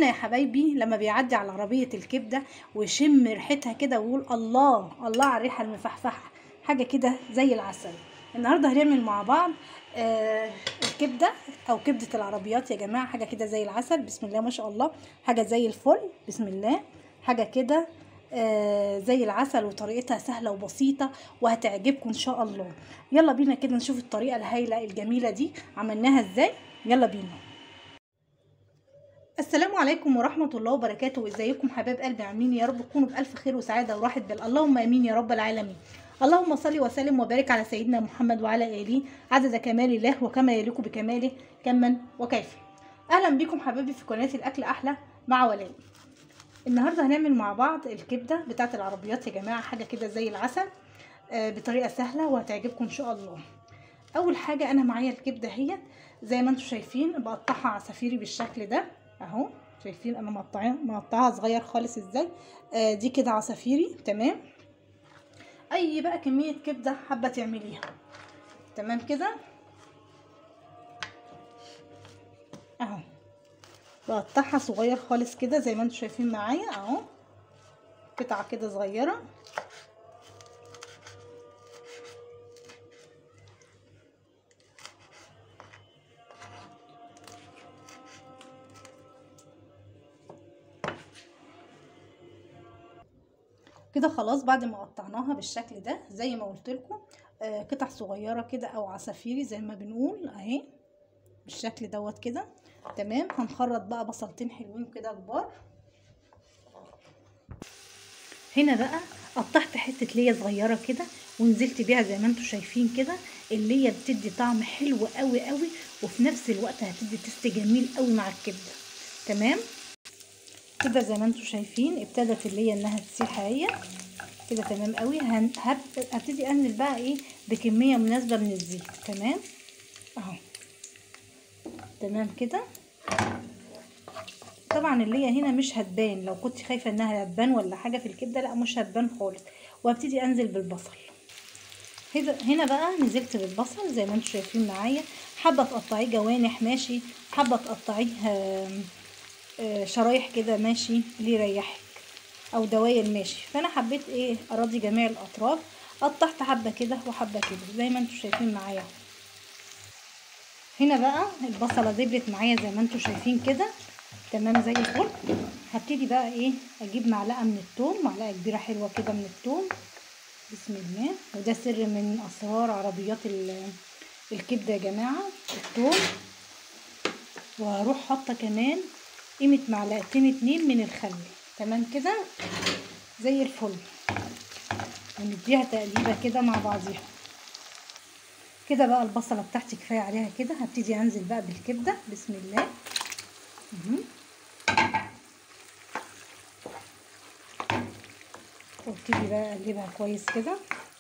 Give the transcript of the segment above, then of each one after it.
منا يا حبايبي لما بيعدي على عربيه الكبده ويشم ريحتها كده ويقول الله الله على الريحه المفحفحه حاجه كده زي العسل النهارده هنعمل مع بعض آه الكبده او كبده العربيات يا جماعه حاجه كده زي العسل بسم الله ما شاء الله حاجه زي الفل بسم الله حاجه كده آه زي العسل وطريقتها سهله وبسيطه وهتعجبكم ان شاء الله يلا بينا كده نشوف الطريقه الهايله الجميله دي عملناها ازاي يلا بينا السلام عليكم ورحمة الله وبركاته ازيكم حباب قلبي عاملين يا رب تكونوا بألف خير وسعادة وراحة بال اللهم امين يا رب العالمين اللهم صل وسلم وبارك على سيدنا محمد وعلى آله عدد كمال الله وكما يليق بكماله كما وكيف اهلا بكم حبايبي في قناة الاكل احلى مع ولاء النهارده هنعمل مع بعض الكبدة بتاعة العربيات يا جماعة حاجة كده زي العسل آه بطريقة سهلة وهتعجبكم ان شاء الله اول حاجة انا معايا الكبدة هي زي ما انتم شايفين بقطعها عصافيري بالشكل ده اهو شايفين انا مقطعها مقطعها صغير خالص ازاي آه دي كده عصافيري تمام اي بقى كميه كبده حابه تعمليها تمام كده اهو بقطعها صغير خالص كده زي ما انتم شايفين معايا اهو قطعه كده صغيره كده خلاص بعد ما قطعناها بالشكل ده زي ما قلت لكم آه قطع صغيره كده او عصافيري زي ما بنقول اهي بالشكل دوت كده تمام هنخرط بقى بصلتين حلوين كده كبار هنا بقى قطعت حته ليا صغيره كده ونزلت بيها زي ما انتم شايفين كده اللي بتدي طعم حلو قوي قوي وفي نفس الوقت هتدي تست جميل قوي مع الكبده تمام كده زي ما انتم شايفين ابتدت اللي هي انها تسيح اهي كده تمام قوي هبتدي انزل بقى ايه بكميه مناسبه من الزيت تمام اهو تمام كده طبعا اللي هي هنا مش هتبان لو كنت خايفه انها هتبان ولا حاجه في الكبده لا مش هتبان خالص وهبتدي انزل بالبصل هنا بقى نزلت بالبصل زي ما انتم شايفين معايا حابه تقطعيه جوانح ماشي حابه تقطعيه شرايح كده ماشي اللي يريحك او دواير ماشي فانا حبيت ايه اراضي جميع الاطراف قطعت حبه كده وحبه كده زي ما انتم شايفين معايا هنا بقى البصله دبلت معايا زي ما انتم شايفين كده تمام زي الفل هبتدي بقى ايه اجيب معلقه من الثوم معلقه كبيره حلوه كده من الثوم بسم الله وده سر من اسرار عربيات الكبده يا جماعه الثوم وهروح حاطه كمان قيمة معلقتين اتنين من الخل تمام كده زي الفل ونديها تقليبة كده مع بعضيها كده بقى البصلة بتاعتي كفاية عليها كده هبتدي انزل بقى بالكبدة بسم الله وابتدي بقى اقلبها كويس كده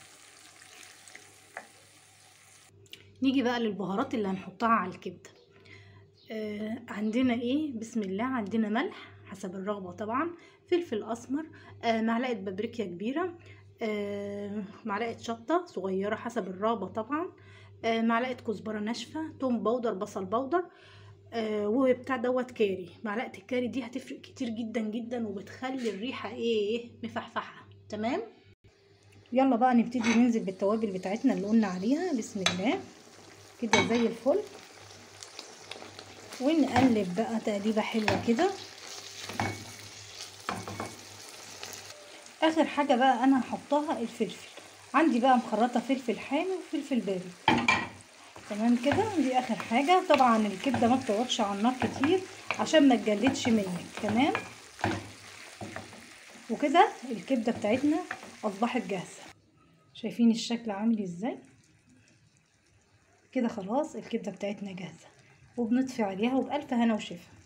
نيجي بقى للبهارات اللي هنحطها على الكبده آه عندنا ايه بسم الله عندنا ملح حسب الرغبه طبعا فلفل اسمر آه معلقه بابريكا كبيره آه معلقه شطه صغيره حسب الرغبه طبعا آه معلقه كزبره ناشفه توم بودر بصل بودر آه وبتاع دوت كاري معلقه الكاري دي هتفرق كتير جدا جدا وبتخلي الريحه ايه مفحفحه تمام يلا بقى نبتدي ننزل بالتوابل بتاعتنا اللي قلنا عليها بسم الله كده زي الفل ونقلب بقى تقليبه حلوه كده اخر حاجه بقى انا هحطها الفلفل عندي بقى مخرطه فلفل حامي وفلفل بارد تمام كده دي اخر حاجه طبعا الكبده ما بتقعدش على النار كتير عشان ما تجلدش منك تمام وكده الكبده بتاعتنا اصبحت جاهزه شايفين الشكل عامل ازاي كده خلاص الكبده بتاعتنا جاهزه وبنطفي عليها وبألف هنا وشفا